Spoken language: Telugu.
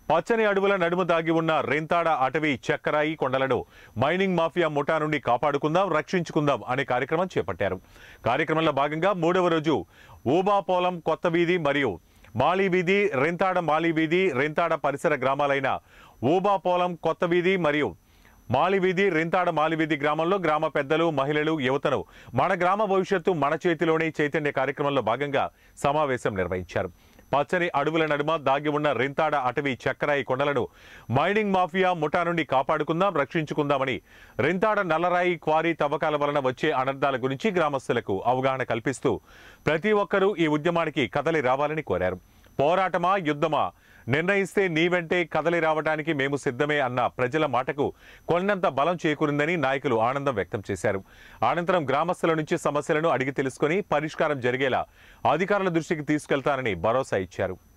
పచ్చని అడవుల నడుము దాగి ఉన్న రేంతాడ అటవీ చక్కరాయి కొండలను మైనింగ్ మాఫియా ముఠా నుండి కాపాడుకుందాం రక్షించుకుందాం అనే కార్యక్రమం చేపట్టారు కార్యక్రమంలో భాగంగా మూడవ రోజు ఊబాపోలం కొత్త వీధి మరియు మాలి వీధి రెంతాడ మాలి వీధి రెంతాడ పరిసర గ్రామాలైన ఊబాపోలం కొత్త వీధి మరియు మాలివీధి రింతాడ మాలివీధి గ్రామంలో గ్రామ పెద్దలు మహిళలు యువతను మన గ్రామ భవిష్యత్తు మన చేతిలోనే చైతన్య కార్యక్రమంలో భాగంగా సమావేశం నిర్వహించారు పచ్చని అడవుల నడుమ దాగి ఉన్న రింతాడ అటవీ చక్కరాయి కొండలను మైనింగ్ మాఫియా ముఠా నుండి కాపాడుకుందాం రక్షించుకుందామని రింతాడ నల్లరాయి క్వారీ తవ్వకాల వలన వచ్చే అనర్థాల గురించి గ్రామస్తులకు అవగాహన కల్పిస్తూ ప్రతి ఒక్కరూ ఈ ఉద్యమానికి కదలి రావాలని కోరారు పోరాటమా యుద్ధమా నిర్ణయిస్తే నీ వెంటే కదలి రావడానికి మేము సిద్ధమే అన్న ప్రజల మాటకు కొన్నంత బలం చేకూరిందని నాయకులు ఆనందం వ్యక్తం చేశారు అనంతరం గ్రామస్తుల నుంచి సమస్యలను అడిగి తెలుసుకుని పరిష్కారం జరిగేలా అధికారుల దృష్టికి తీసుకెళ్తానని భరోసా ఇచ్చారు